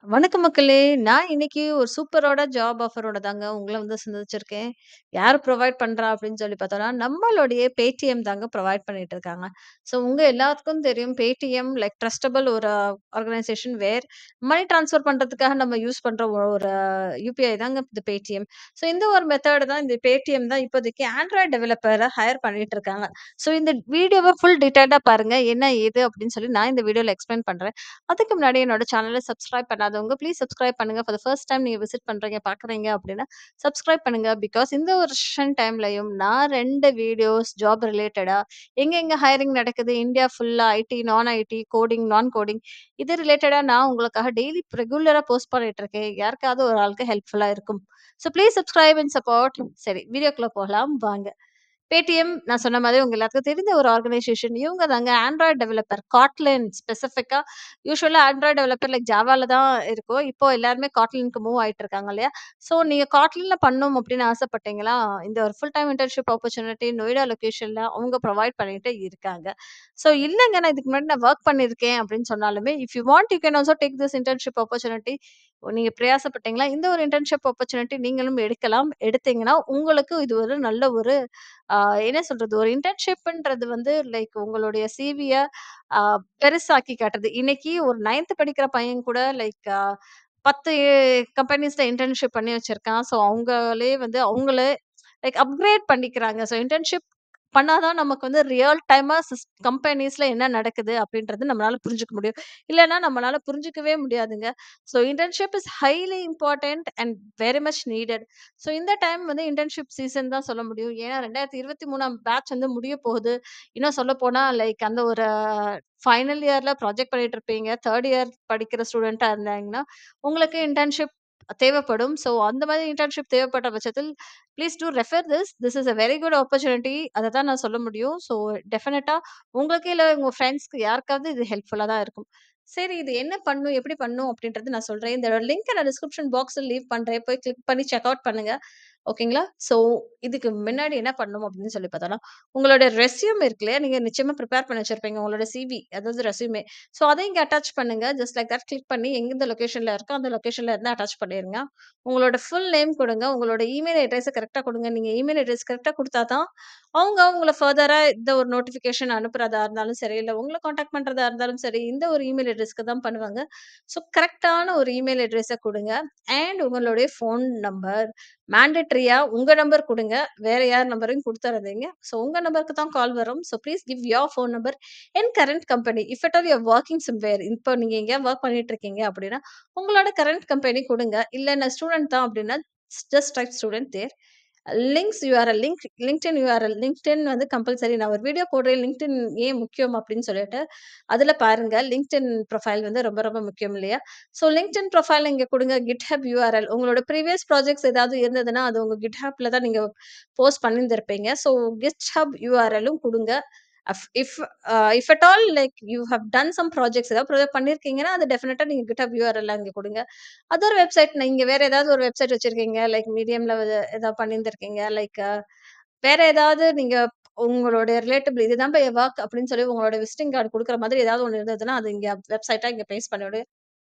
வணக்கம் மக்களே! நான் இன்னைக்கு ஒரு சூப்பரோட ஜாப் ஆஃபரோட தாங்க உங்கள வந்து சந்திச்சிருக்கேன். யார் ப்ரொவைட் பண்றா அப்படின்னு சொல்லி பார்த்தோம்னா, நம்மளுடைய Paytm தாங்க ப்ரொவைட் பண்ணிட்டு இருக்காங்க. ஸோ உங்க எல்லாத்துக்கும் தெரியும் Paytm லைக் ட்ரஸ்டபிள் ஒரு ஆர்கனைசேஷன் வேர் மனி ட்ரான்ஸ்ஃபர் பண்றதுக்காக நம்ம யூஸ் பண்ற ஒரு யுபிஐ தாங்க இந்த Paytm. ஸோ இந்த ஒரு மெத்தட் தான் இந்த Paytm தான் இப்போதைக்கு ஆண்ட்ராய்ட் டெவலப்பர ஹையர் பண்ணிட்டு இருக்காங்க. ஸோ இந்த வீடியோவ ஃபுல் டீட்டெயில்டா பாருங்க. என்ன ஏது அப்படின்னு சொல்லி நான் இந்த வீடியோல எக்ஸ்பிளைன் பண்றேன். அதுக்கு முன்னாடி என்னோட சேனல சப்ஸ்கிரைப் பண்ணாதவங்க ப்ளீஸ் சப்ஸ்கிரைப் பண்ணுங்க. ஃபார் த ஃபர்ஸ்ட் டைம் நீங்க விசிட் பண்றீங்க, பார்க்குறீங்க அப்படின்னா சப்ஸ்கிரைப் பண்ணுங்க. பிகாஸ் இந்த ஒரு ரிசெஷன் டைம்லயும் நான் 2 வீடியோஸ் ஜாப் ரிலேட்டடா எங்கெங்க ஹையரிங் நடக்குது, இந்தியா ஃபுல்லா ஐடி, நான் ஐடி, கோடிங், நான் கோடிங் இது ரிலேட்டடா நான் உங்களுக்காக டெய்லி ரெகுலரா போஸ்ட் பண்ணிட்டு இருக்கேன். யாருக்காவது ஒரு ஆளுக்கு ஹெல்ப்ஃபுல்லா இருக்கும். So please subscribe and support. சரி வீடியோக்குள்ள போகலாம் வாங்க. Paytm நான் சொன்ன மாதிரி உங்க எல்லாத்துக்கும் தெரிந்த ஒரு ஆர்கனைசேஷன். இவங்க தாங்க ஆண்ட்ராய்ட் டெவலப்பர் Kotlin ஸ்பெசிஃபிக்கா யூசுவலா ஆண்ட்ராய்ட் டெவலப்பர் லைக் ஜாவால தான் இருக்கும். இப்போ எல்லாருமே Kotlinக்கு மூவ் ஆயிட்டு இருக்காங்க இல்லையா? ஸோ நீங்க Kotlinல பண்ணணும் அப்படின்னு ஆசைப்பட்டீங்களா, இந்த ஒரு full time internship opportunity Noida லொகேஷன்ல அவங்க ப்ரொவைட் பண்ணிட்டு இருக்காங்க. ஸோ இல்லங்க நான் இதுக்கு முன்னாடி நான் வொர்க் பண்ணியிருக்கேன் அப்படின்னு சொன்னாலுமே, if you want you can also take this internship opportunity. நீங்க பிரயாசப்பட்டீங்களா, இந்த ஒரு இன்டர்ன்ஷிப் ஆப்பர்ச்சுனிட்டி நீங்களும் எடுக்கலாம். எடுத்தீங்கன்னா உங்களுக்கு இது ஒரு நல்ல ஒரு அ என்ன சொல்றது, ஒரு இன்டர்ன்ஷிப்ன்றது வந்து லைக் உங்களுடைய சிவிய அ பெருசாக்கி காட்டுறது. இன்னைக்கு ஒரு 9த் படிக்கிற பையன் கூட லைக் அ 10 கம்பெனிஸ்ல இன்டர்ன்ஷிப் பண்ணி வச்சிருக்கான். ஸோ அவங்களே வந்து அவங்களே லைக் அப்கிரேட் பண்ணிக்கிறாங்க. ஸோ இன்டர்ன்ஷிப் பண்ணா தான் நமக்கு வந்து ரியல் டைமா சிஸ் கம்பெனிஸ்ல என்ன நடக்குது அப்படின்றது நம்மளால புரிஞ்சுக்க முடியும். இல்லன்னா நம்மளால புரிஞ்சுக்கவே முடியாதுங்க. So internship is highly important and very much needed. So இந்த டைம் வந்து இன்டர்ன்ஷிப் சீசன் தான் சொல்ல முடியும். ஏன்னா 2023ஆம் பேட்ச் வந்து முடிய போகுது. இன்னும் சொல்லப்போனா லைக் அந்த ஒரு ஃபைனல் இயர்ல ப்ராஜெக்ட் பண்ணிட்டு இருப்பீங்க. 3 இயர் படிக்கிற ஸ்டூடெண்ட்டா இருந்தாங்கன்னா, உங்களுக்கு இன்டர்ன்ஷிப் தேவைப்படும். ஸோ அந்த மாதிரி இன்டர்ன்ஷிப் தேவைப்பட்ட பட்சத்தில் please do refer this. This is a very good opportunity. அத தான் நான் சொல்ல முடியும். ஸோ டெஃபினட்டா உங்களுக்கு இல்ல உங்க ஃப்ரெண்ட்ஸ்க்கு யாருக்காவது இது ஹெல்ப்ஃபுல்லா தான் இருக்கும். சரி இது என்ன பண்ணும், எப்படி பண்ணும் அப்படின்றது நான் சொல்றேன். இந்த லிங்க்க நான் டிஸ்கிரிப்ஷன் பாக்ஸ்ல லீவ் பண்றேன். போய் கிளிக் பண்ணி செக் அவுட் பண்ணுங்க. ஓகேங்களா? ஸோ இதுக்கு முன்னாடி என்ன பண்ணணும் அப்படின்னு சொல்லி பார்த்தோம்னா, உங்களோட ரெஸ்யூம் இருக்கு இல்லையா? நீங்க நிச்சயமா ப்ரிப்பேர் பண்ணி வச்சிருப்பீங்க. உங்களோட சிவி அதாவது ரெஸ்யூமே. ஸோ அத இங்க அட்டாச் பண்ணுங்க. ஜஸ்ட் லைக் தட் கிளிக் பண்ணி எந்த லொகேஷன்ல இருக்கோ அந்த லொகேஷன்ல இருந்து அட்டாச் பண்ணிருங்க. உங்களோட ஃபுல் நேம் குடுங்க. உங்களோட இமெயில் அட்ரஸ கரெக்ட்டா குடுங்க. நீங்க இமெயில் அட்ரஸ் கரெக்ட்டா குடுத்தா தான், அவங்க உங்கள ஃபர்தரா இந்த ஒரு நோட்டிஃபிகேஷன் அனுப்புறதா இருந்தாலும் சரி, இல்ல உங்கள கான்டாக்ட் பண்றதா இருந்தாலும் சரி, இந்த ஒரு இமெயில் அட்ரஸ்க்கு தான் பண்ணுவாங்க. ஸோ கரெக்ட்டான ஒரு இமெயில் அட்ரஸ குடுங்க. அண்ட் உங்களுடைய ஃபோன் நம்பர் மேண்டேட்டரியா உங்க நம்பர் குடுங்க. வேற யார் நம்பரையும் குடுத்துறாதீங்க. ஸோ உங்க நம்பருக்கு தான் கால் வரும். So please give your phone number in current company. If at all you are working somewhere இப்போ நீங்க எங்கேயாவது வொர்க் பண்ணிட்டு இருக்கீங்க அப்படின்னா, உங்களோட கரண்ட் கம்பெனி குடுங்க. இல்ல நான் ஸ்டூடண்ட் தான் அப்படின்னா, just type student there. Links URL link LinkedIn URL LinkedIn வந்து கம்பல்சரி நான் ஒரு வீடியோ போடுறேன். லிங்க்டின் ஏன் முக்கியம் அப்படின்னு சொல்லிட்டு, அதுல பாருங்க. லிங்க்டின் ப்ரொஃபைல் வந்து ரொம்ப ரொம்ப முக்கியம் இல்லையா? ஸோ லிங்க்டின் ப்ரொஃபைல் இங்க குடுங்க. GitHub யூஆர்எல் உங்களோட ப்ரீவியஸ் ப்ராஜெக்ட்ஸ் ஏதாவது இருந்ததுன்னா, அது உங்க GitHubல தான் நீங்க போஸ்ட் பண்ணியிருந்திருப்பீங்க. ஸோ GitHub யூஆர்எலும் குடுங்க. Uh if a if at all like you have done some projects ஏதாவது ப்ராஜெக்ட் பண்ணியிருக்கீங்கன்னா, அது டெஃபினட்டா நீங்க GitHub யூஆர்எல் அங்க குடுங்க. அதர் வெப்சைட் நீங்க வேற ஏதாவது ஒரு வெப்சைட் வச்சிருக்கீங்க. லைக் மீடியம்ல ஏதாவது பண்ணியிருந்திருக்கீங்க. லைக் வேற ஏதாவது நீங்க உங்களுடைய ரிலேட்டிவ் இதுதான் பை வொர்க் அப்படின்னு சொல்லி உங்களோட விசிட்டிங் கார்டு குடுக்குற மாதிரி ஏதாவது ஒண்ணு இருந்ததுன்னா, அது இங்க வெப்சைட்டா இங்க பேஸ்ட் பண்ணிவிடு.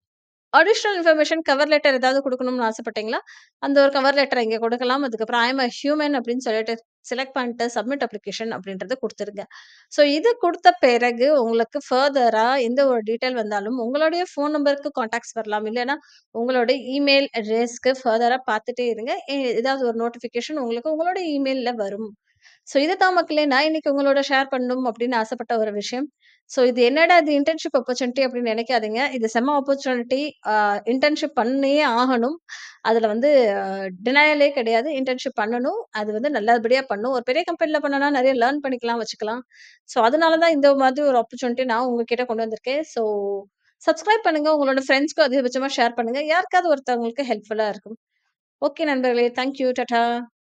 அடிஷனல் இன்ஃபர்மேஷன் கவர் லெட்டர் ஏதாவது குடுக்கணும்னு ஆசைப்பட்டீங்களா, அந்த ஒரு கவர் லெட்டர இங்க குடுக்கலாம். அதுக்கப்புறம் ஐ அம் அ ஹியூமன் அப்படின்னு சொல்லிட்டு செலக்ட் பண்ணிட்டு சப்மிட் அப்ளிகேஷன் அப்படின்றத குடுத்துருங்க. ஸோ இது குடுத்த பிறகு உங்களுக்கு ஃபர்தரா எந்த ஒரு டீட்டெயில் வந்தாலும் உங்களுடைய ஃபோன் நம்பருக்கு கான்டாக்ட்ஸ் வரலாம். இல்லன்னா உங்களோட இமெயில் அட்ரஸ்க்கு ஃபர்தரா பார்த்துட்டே இருங்க. எ ஏதாவது ஒரு நோட்டிஃபிகேஷன் உங்களுக்கு உங்களோட இமெயில்ல வரும். ஸோ இதுதான் மக்களே நான் இன்னைக்கு உங்களோட ஷேர் பண்ணணும் அப்படின்னு ஆசைப்பட்ட ஒரு விஷயம். ஸோ இது என்னடா இது இன்டர்ன்ஷிப் ஆப்பர்ச்சுனிட்டி அப்படின்னு நினைக்காதீங்க. இது செம்ம ஆப்பர்ச்சுனிட்டி. அ இன்டர்ன்ஷிப் பண்ணியே ஆகணும். அதுல வந்து டினையலே கிடையாது. இன்டர்ன்ஷிப் பண்ணணும். அது வந்து நல்லபடியா பண்ணணும். ஒரு பெரிய கம்பெனில பண்ணோம்னா நெறைய லேர்ன் பண்ணிக்கலாம், வச்சுக்கலாம். ஸோ அதனால தான் இந்த மாதிரி ஒரு ஆப்பர்ச்சுனிட்டி நான் உங்ககிட்ட கொண்டு வந்திருக்கேன். ஸோ சப்ஸ்கிரைப் பண்ணுங்க. உங்களோட ஃப்ரெண்ட்ஸ்க்கும் அதிகபட்சமா ஷேர் பண்ணுங்க. யாருக்காவது ஒருத்தவங்களுக்கு ஹெல்ப்ஃபுல்லா இருக்கும். ஓகே நண்பர்களே. Thank you. டாடா.